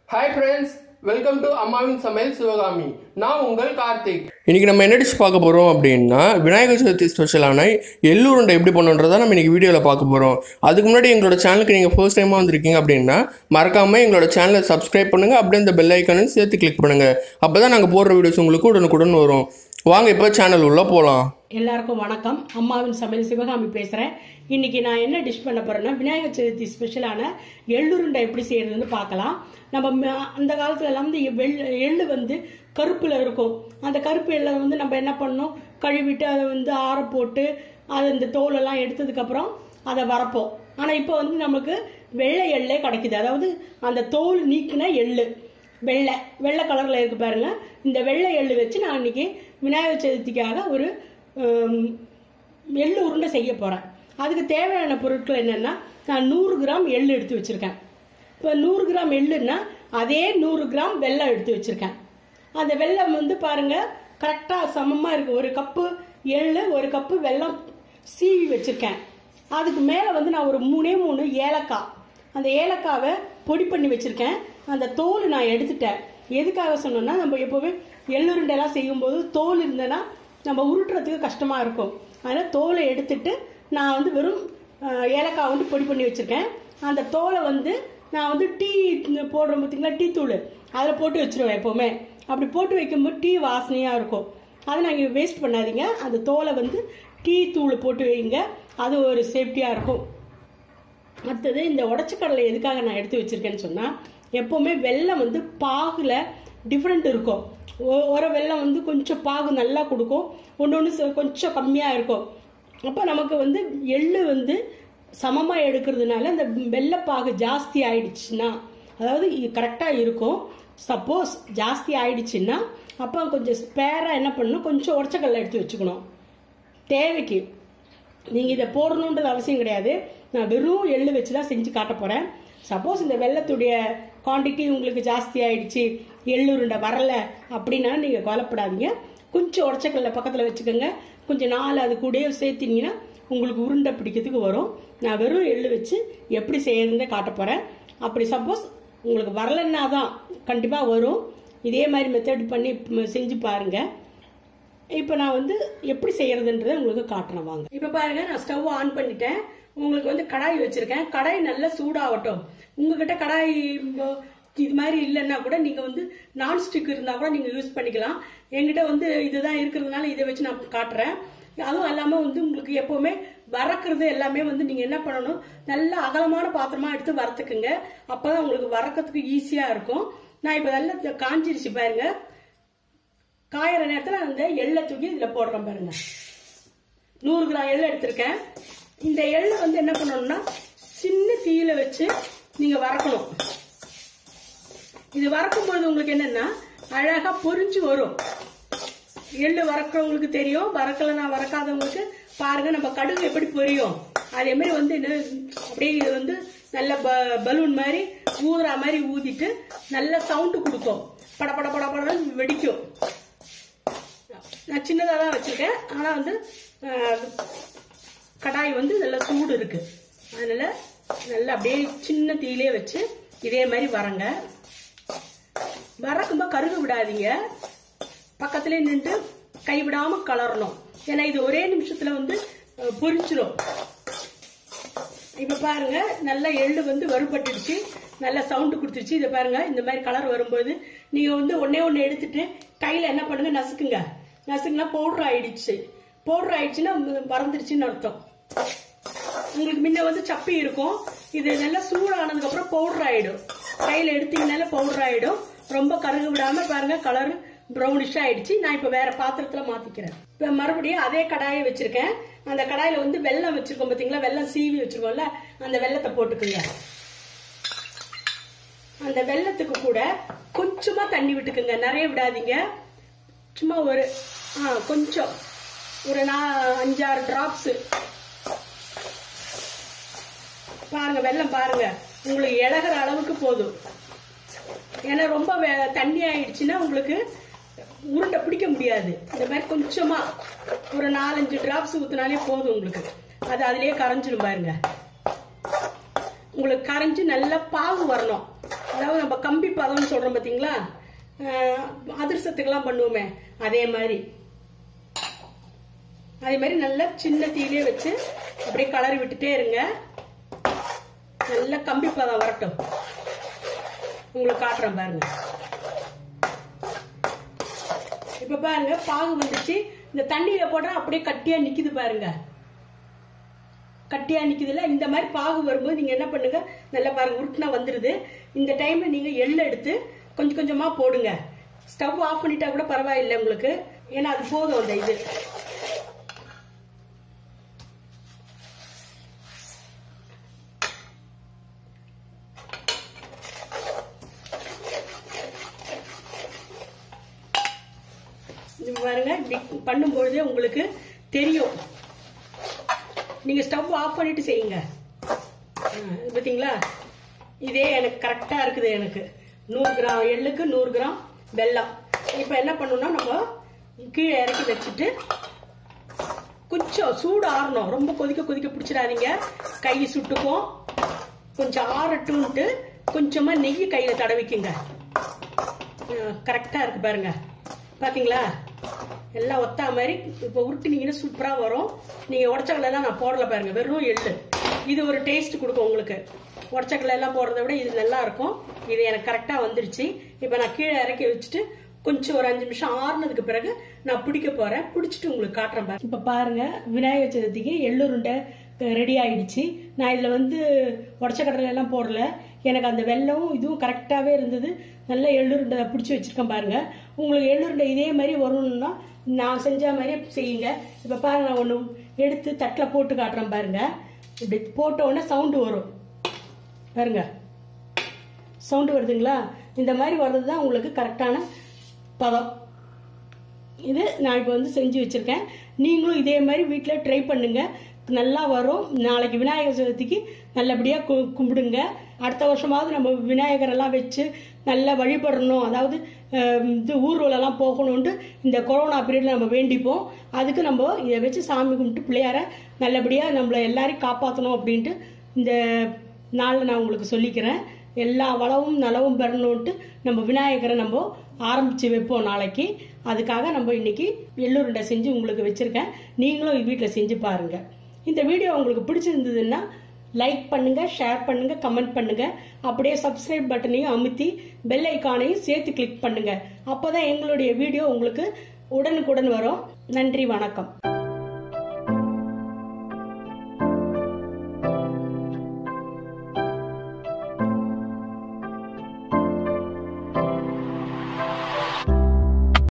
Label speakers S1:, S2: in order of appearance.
S1: hi friends welcome to அம்மாவின் சமையல் சிவகாமி நான் உங்கள் கார்த்திக் இன்னைக்கு நம்ம என்ன டிஷ் பார்க்க போகிறோம் அப்படின்னா விநாயகர் சதுர்த்தி ஸ்பெஷலான எள்ளுருண்டை எப்படி பண்ணுன்றதை நம்ம இன்னைக்கு வீடியோவில் பார்க்க போகிறோம் அதுக்கு முன்னாடி எங்களோட சேனலுக்கு நீங்கள் ஃபர்ஸ்ட் டைமாக வந்திருக்கீங்க அப்படின்னா மறக்காமல் எங்களோட சேனலை சப்ஸ்கிரைப் பண்ணுங்கள் அப்படியே இந்த பெல் ஐக்கானையும் சேர்த்து கிளிக் பண்ணுங்கள் அப்போ தான் நாங்கள் போடுற வீடியோஸ் உங்களுக்கு உடனுக்குடன் வரும் வாங்க இப்போ சேனல் உள்ளே போகலாம்
S2: எல்லாருக்கும் வணக்கம் அம்மாவின் சமையல் சிவகாமி பேசுகிறேன் இன்னைக்கு நான் என்ன டிஷ் பண்ண போறேன்னா விநாயகர் சதுர்த்தி ஸ்பெஷலான எள்ளுருண்டை எப்படி செய்யறதுன்னு பார்க்கலாம் நம்ம ம- அந்த காலத்துல எல்லாம் வந்து வெள் எள்ளு வந்து கருப்புல இருக்கும் அந்த கருப்பு எள்ளை வந்து நம்ம என்ன பண்ணோம் கழுவிட்டு அதை வந்து ஆற போட்டு அது இந்த தோலெல்லாம் எடுத்ததுக்கப்புறம் அதை வரப்போம் ஆனால் இப்போ வந்து நமக்கு வெள்ளை எள்ளே கிடைக்குது அதாவது அந்த தோல் நீக்கின எள்ளு வெள்ளை வெள்ளை கலரில் இருக்கு பாருங்க இந்த வெள்ளை எள்ளு வச்சு நான் இன்னைக்கு விநாயகர் சதுர்த்திக்காக ஒரு ஹம், எள்ளு உருண்டை செய்ய போகிறேன் அதுக்கு தேவையான பொருட்கள் என்னென்னா நான் நூறு கிராம் எள்ளு எடுத்து வச்சுருக்கேன் இப்போ நூறு கிராம் எள்ளுன்னா அதே நூறு கிராம் வெல்லம் எடுத்து வச்சுருக்கேன் அந்த வெல்லம் வந்து பாருங்க கரெக்டாக சமமாக இருக்குது ஒரு கப்பு எள்ளு ஒரு கப்பு வெல்லம் சீவி வச்சுருக்கேன் அதுக்கு மேலே வந்து நான் ஒரு மூணே மூணு ஏலக்காய் அந்த ஏலக்காவை பொடி பண்ணி வச்சுருக்கேன் அந்த தோல் நான் எடுத்துட்டேன் எதுக்காக சொன்னோன்னா நம்ம எப்போவே எள்ளுருண்டெல்லாம் செய்யும்போது தோல் இருந்தேன்னா நம்ம உருட்டுறதுக்கு கஷ்டமாக இருக்கும் அதனால் தோலை எடுத்துட்டு நான் வந்து வெறும் அஹ், ஏலக்காய் வந்து பொடி பண்ணி வச்சுருக்கேன் அந்த தோலை வந்து நான் வந்து டீ போடுறோம் பார்த்தீங்களா டீ தூள் அதில் போட்டு வச்சிருவேன் எப்போவுமே அப்படி போட்டு வைக்கும்போது டீ வாசனையாக இருக்கும் அதை நாங்கள் வேஸ்ட் பண்ணாதீங்க அந்த தோலை வந்து டீ தூள் போட்டு வைங்க அது ஒரு சேஃப்டியாக இருக்கும் அடுத்தது இந்த உடச்சக்கடலை எதுக்காக நான் எடுத்து வச்சிருக்கேன்னு சொன்னால் எப்போவுமே வெல்லம் வந்து பாகுல டிஃப்ரெண்ட் இருக்கும் ஒ- ஒரு வெல்லம் வந்து கொஞ்சம் பாகு நல்லா கொடுக்கும் ஒன்று ஒன்று கொஞ்சம் கம்மியாக இருக்கும் அப்போ நமக்கு வந்து எள்ளு வந்து சமமாக எடுக்கிறதுனால இந்த வெள்ளைப்பாகு ஜாஸ்தி ஆயிடுச்சுன்னா அதாவது கரெக்டாக இருக்கும் சப்போஸ் ஜாஸ்தி ஆயிடுச்சுன்னா அப்போ கொஞ்சம் ஸ்பேராக என்ன பண்ணணும் கொஞ்சம் உடச்சக்கடலை எடுத்து வச்சுக்கணும் தேவைக்கு நீங்கள் இதை போடணுன்றது அவசியம் கிடையாது நான் வெறும் எள்ளு வச்சு தான் செஞ்சு காட்ட போகிறேன் சப்போஸ் இந்த வெள்ளத்துடைய குவாண்டிட்டி உங்களுக்கு ஜாஸ்தி ஆயிடுச்சு எள்ளுருண்டை வரல அப்படின்னா நீங்கள் கவலைப்படாதீங்க கொஞ்சம் உடச்சக்கல்ல பக்கத்தில் வச்சுக்கோங்க கொஞ்சம் நாள் அது கூடயே சேர்த்தினீங்கன்னா உங்களுக்கு உருண்டை பிடிக்கிறதுக்கு வரும் நான் வெறும் எள்ளு வச்சு எப்படி செய்யறதுன்னு காட்ட போகிறேன் அப்படி சப்போஸ் உங்களுக்கு வரலன்னா தான் கண்டிப்பாக வரும் இதே மாதிரி மெத்தட் பண்ணி ம், செஞ்சு பாருங்கள் இப்போ நான் வந்து எப்படி செய்யறதுன்றதை உங்களுக்கு காட்டுறேன் வாங்க இப்போ பாருங்க நான் ஸ்டவ் ஆன் பண்ணிட்டேன் உங்களுக்கு வந்து கடாய் வச்சிருக்கேன் கடாய் நல்லா சூடாகட்டும் உங்ககிட்ட கடாய் இப்போ இது மாதிரி இல்லைன்னா கூட நீங்க வந்து நான்ஸ்டிக் இருந்தா கூட நீங்க யூஸ் பண்ணிக்கலாம் என்கிட்ட வந்து இதுதான் இருக்கிறதுனால இதை வச்சு நான் காட்டுறேன் அதுவும் இல்லாம வந்து உங்களுக்கு எப்பவுமே வறக்கிறது எல்லாமே வந்து நீங்க என்ன பண்ணணும் நல்ல அகலமான பாத்திரமா எடுத்து வறுத்துக்குங்க அப்பதான் உங்களுக்கு வறக்கிறதுக்கு ஈஸியா இருக்கும் நான் இப்போ நல்லா காஞ்சிருச்சு பாருங்க காயிற நேரத்துல அந்த எள்ளை தூக்கி இதுல போடுறேன் பாருங்க நூறு கிராம் எள்ளு எடுத்திருக்கேன் இந்த எள்ளு வந்து என்ன பண்ணணும்னா சின்ன தீயில வச்சு நீங்க வறக்கணும் இது வறக்கும் பொழுது உங்களுக்கு என்னன்னா அழகா பொரிஞ்சு வரும் எள்ளு வறக்கிறவங்களுக்கு தெரியும் வறக்கலைன்னா வறக்காதவங்களுக்கு பாருங்க நம்ம கடுகு எப்படி பொரியும் அதே மாதிரி வந்து என்ன அப்படியே இது வந்து நல்ல ப- பலூன் மாதிரி ஊதுற மாதிரி ஊதிட்டு நல்ல சவுண்டு கொடுக்கும் பட பட பட படன்னு வெடிக்கும் நான் சின்னதாக தான் வச்சிருக்கேன் ஆனால் வந்து அஹ், கடாய் வந்து நல்ல சூடு இருக்கு அதனால நல்லா அப்படியே சின்ன தீயிலே வச்சு இதே மாதிரி வரங்க வரக்கும்போது கருக விடாதீங்க பக்கத்துலேயே நின்று கைவிடாம கலரணும் ஏன்னா இது ஒரே நிமிஷத்துல வந்து அஹ், பொரிச்சிரும் இப்ப பாருங்க நல்லா எள்ளு வந்து வறுபட்டுடுச்சு நல்ல சவுண்டு கொடுத்துருச்சு இதை பாருங்க இந்த மாதிரி கலர் வரும்போது நீங்க வந்து ஒண்ணே ஒண்ணு எடுத்துட்டு கையில என்ன பண்ணுங்க நசுக்குங்க நசுக்குனா பவுடர் ஆயிடுச்சு பவுடர் ஆயிடுச்சுன்னா மறந்துடுச்சுன்னு அர்த்தம் உங்களுக்கு முன்ன வந்து சப்பி இருக்கும் இது நல்லா சூடானதுக்கு அப்புறம் பவுடர் ஆயிடும் கையில எடுத்தீங்கனால பவுடர் ஆயிடும் ரொம்ப கருகு விடாம பாருங்க கலர் ப்ரௌனிஷ் ஆயிடுச்சு நான் இப்ப வேற பாத்திரத்துல மாத்திக்கிறேன் இப்ப மறுபடியும் அதே கடாயை வச்சிருக்கேன் அந்த கடாயில வந்து வெல்லம் வச்சிருக்கோம் பாத்தீங்களா வெல்லம் சீவி வச்சிருக்கோம்ல அந்த வெல்லத்தை போட்டுக்குங்க அந்த வெல்லத்துக்கு கூட கொஞ்சமா தண்ணி விட்டுக்குங்க நிறைய விடாதீங்க சும்மா ஒரு ஆ கொஞ்சம் ஒரு நான் அஞ்சாறு டிராப்ஸ் பாருங்க வெல்லம் பாருங்க உங்களுக்கு இழகிற அளவுக்கு போதும் ஏன்னா ரொம்ப வெ- தண்ணி ஆயிடுச்சுன்னா உங்களுக்கு உருண்டை பிடிக்க முடியாது இந்த மாதிரி கொஞ்சமா ஒரு நாலஞ்சு டிராப்ஸ் ஊத்துனாலே போதும் உங்களுக்கு அது அதுலயே கரைஞ்சிடும் பாருங்க உங்களுக்கு கரைஞ்சு நல்லா பாகு வரணும் அதாவது நம்ம கம்பி பதம்னு சொல்றோம் பாத்தீங்களா அஹ், அதிர்ஷ்டத்துக்கெல்லாம் பண்ணுவோமே அதே மாதிரி அதே மாதிரி நல்லா சின்ன தீயிலே வச்சு அப்படியே கலரி விட்டுட்டே இருங்க நல்லா கம்பி பதம் வரட்டும் உங்களுக்கு காட்டுறேன் பாருங்க இப்ப பாருங்க பாகு வந்துச்சு இந்த தண்ணியில போட்டா அப்படியே கட்டியா நிக்குது பாருங்க கட்டியா நிக்குதுல இந்த மாதிரி பாகு வரும்போது நீங்க என்ன பண்ணுங்க நல்லா பாருங்க உருட்டுனா வந்துருது இந்த டைம்ல நீங்க எள்ளு எடுத்து கொஞ்சம் கொஞ்சமா போடுங்க ஸ்டவ் ஆஃப் பண்ணிட்டா கூட பரவாயில்லை உங்களுக்கு ஏன்னா அது போதும் அந்த இது இது பாருங்க இப்படி பண்ணும்பொழுதே உங்களுக்கு தெரியும் நீங்க ஸ்டவ் ஆஃப் பண்ணிட்டு செய்யுங்க ஆ, இது பாத்தீங்களா இதே எனக்கு கரெக்டா இருக்குது எனக்கு நூறு கிராம் எள்ளுக்கு நூறு கிராம் வெல்லம் இப்போ என்ன பண்ணணும்னா நம்ம கீழே இறக்கி வச்சுட்டு கொஞ்சம் சூடு ஆறணும் ரொம்ப கொதிக்க கொதிக்க பிடிச்சிடாதீங்க கை சுட்டுக்கும் கொஞ்சம் ஆறட்டும்ட்டு கொஞ்சமா நெய் கையில தடவிக்குங்க கரெக்டா இருக்கு பாருங்க பாத்தீங்களா எல்லாம் ஒத்தா மாதிரி இப்போ உருட்டுனீங்கன்னா சூப்பரா வரும் நீங்க உடச்சக்கல எல்லாம் நான் போடல பாருங்க வெறும் எள்ளு இது ஒரு டேஸ்ட் கொடுக்கும் உங்களுக்கு உடச்சக்கல எல்லாம் போடுறத விட இது நல்லா இருக்கும் இது எனக்கு கரெக்டா வந்துருச்சு இப்போ நான் கீழே இறக்கி வச்சுட்டு கொஞ்சம் ஒரு அஞ்சு நிமிஷம் ஆறுனதுக்கு பிறகு நான் பிடிக்க போறேன் பிடிச்சிட்டு உங்களுக்கு காட்டுறேன் பாருங்க இப்ப பாருங்க விநாயகர் சதுர்த்திக்கு எள்ளுருண்டை ரெடி ஆயிடுச்சு நான் இதுல வந்து உடச்ச கடலை எல்லாம் போடல எனக்கு அந்த வெல்லம் இதுவும் கரெக்டாவே இருந்தது நல்ல எள்ளுருண்டை பிடிச்சி வச்சிருக்கேன் பாருங்க உங்களுக்கு எள்ளுருண்டை இதே மாதிரி வரணும்னா நான் செஞ்ச மாதிரியே செய்யுங்க இப்ப பாருங்க நான் ஒண்ணு எடுத்து தட்டில் போட்டு காட்டுறேன் பாருங்க இப்படி போட்ட உடனே சவுண்டு வரும் பாருங்க சவுண்டு வருதுங்களா இந்த மாதிரி வர்றது தான் உங்களுக்கு கரெக்டான பதம் இது நான் இப்போ வந்து செஞ்சு வச்சிருக்கேன் நீங்களும் இதே மாதிரி வீட்டில் ட்ரை பண்ணுங்க நல்லா வரும் நாளைக்கு விநாயகர் சதுர்த்திக்கு நல்லபடியாக கு கும்பிடுங்க அடுத்த வருஷமாவது நம்ம விநாயகர் எல்லாம் வச்சு நல்லா வழிபடணும் அதாவது அஹ், இது ஊர்வலம்லாம் போகணுன்ட்டு இந்த கொரோனா பீரியட்ல நம்ம வேண்டிப்போம் அதுக்கு நம்ம இதை வச்சு சாமி கும்பிட்டு பிள்ளையார நல்லபடியாக நம்மளை எல்லாரையும் காப்பாற்றணும் அப்படின்ட்டு இந்த நாளில் நான் உங்களுக்கு சொல்லிக்கிறேன் எல்லா வளமும் நலவும் பெறணுன்ட்டு நம்ம விநாயகரை நம்ம ஆரம்பிச்சு வைப்போம் நாளைக்கு அதுக்காக நம்ம இன்னைக்கு எள்ளுருண்டை செஞ்சு உங்களுக்கு வச்சிருக்கேன் நீங்களும் வீட்டில் செஞ்சு பாருங்க இந்த வீடியோ உங்களுக்கு பிடிச்சிருந்ததுன்னா லைக் பண்ணுங்க ஷேர் பண்ணுங்க கமெண்ட் பண்ணுங்க அப்படியே சப்ஸ்கிரைப் பட்டனையும் அமுத்தி பெல் ஐக்கானையும் சேர்த்து கிளிக் பண்ணுங்க அப்போதான் எங்களுடைய வீடியோ உங்களுக்கு உடனுக்குடன் வரும் நன்றி வணக்கம்